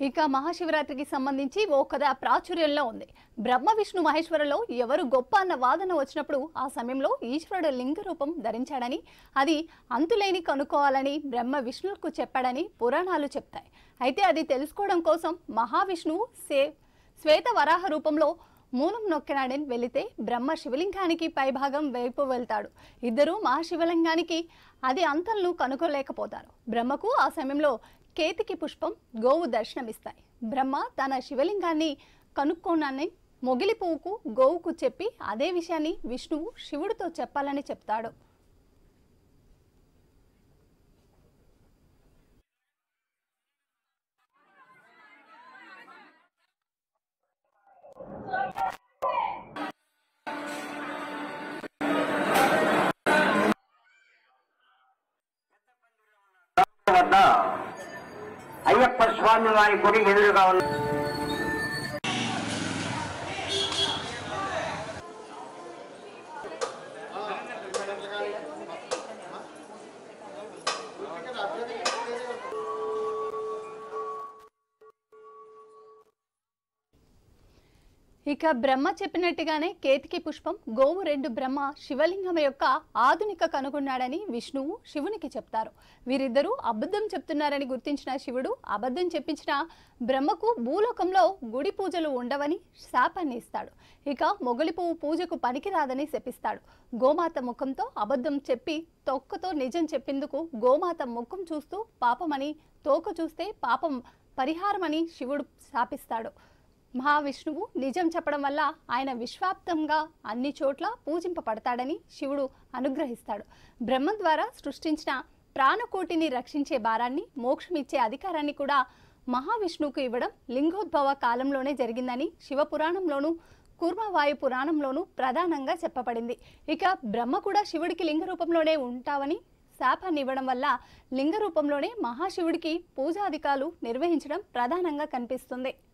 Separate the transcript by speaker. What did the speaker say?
Speaker 1: ఇక మహాశివరాత్రికి సంబంధించి ఓ కథ ప్రాచుర్యంలో ఉంది బ్రహ్మ విష్ణు మహేశ్వరులో ఎవరు గొప్ప అన్న వాదన వచ్చినప్పుడు ఆ సమయంలో ఈశ్వరుడు లింగ రూపం ధరించాడని అది అంతులేని కనుక్కోవాలని బ్రహ్మ విష్ణువుకు చెప్పాడని పురాణాలు చెప్తాయి అయితే అది తెలుసుకోవడం కోసం మహావిష్ణువు సే శ్వేత వరాహ రూపంలో మూలం నొక్కినాడని వెళితే బ్రహ్మ శివలింగానికి పైభాగం వైపు వెళ్తాడు ఇద్దరు మహాశివలింగానికి అది అంతలను కనుక్కోలేకపోతారు బ్రహ్మకు ఆ సమయంలో కేతికి పుష్పం గోవు దర్శనమిస్తాయి బ్రహ్మ తన శివలింగాన్ని కనుక్కోనాన్ని మొగిలి పువ్వుకు గోవుకు చెప్పి అదే విషయాన్ని విష్ణువు శివుడితో చెప్పాలని చెప్తాడు
Speaker 2: వద్ద అయ్యప్ప స్వామి వారి గుడి ఎదురుగా ఉన్న
Speaker 1: ఇక బ్రహ్మ చెప్పినట్టుగానే కేతికి పుష్పం గోవు రెండు బ్రహ్మ శివలింగం యొక్క ఆధునిక కనుగొన్నాడని విష్ణువు శివునికి చెప్తారు వీరిద్దరూ అబద్ధం చెప్తున్నారని గుర్తించిన శివుడు అబద్ధం చెప్పించిన బ్రహ్మకు భూలోకంలో గుడి పూజలు ఉండవని శాపాన్ని ఇస్తాడు ఇక మొగలి పువ్వు పూజకు పనికిరాదని శపిస్తాడు గోమాత ముఖంతో అబద్ధం చెప్పి తొక్కతో నిజం చెప్పిందుకు గోమాత ముఖం చూస్తూ పాపమని తోక చూస్తే పాపం పరిహారమని శివుడు శాపిస్తాడు మహావిష్ణువు నిజం చెప్పడం వల్ల ఆయన విశ్వాప్తంగా అన్ని చోట్ల పూజింపబడతాడని శివుడు అనుగ్రహిస్తాడు బ్రహ్మ ద్వారా సృష్టించిన ప్రాణకోటిని రక్షించే భారాన్ని మోక్షమిచ్చే అధికారాన్ని కూడా మహావిష్ణువుకు ఇవ్వడం లింగోద్భవ కాలంలోనే జరిగిందని శివపురాణంలోనూ కూర్మవాయు పురాణంలోనూ ప్రధానంగా చెప్పబడింది ఇక బ్రహ్మ కూడా శివుడికి లింగ రూపంలోనే ఉంటావని శాపాన్ని ఇవ్వడం వల్ల లింగ రూపంలోనే మహాశివుడికి పూజాధికాలు నిర్వహించడం ప్రధానంగా కనిపిస్తుంది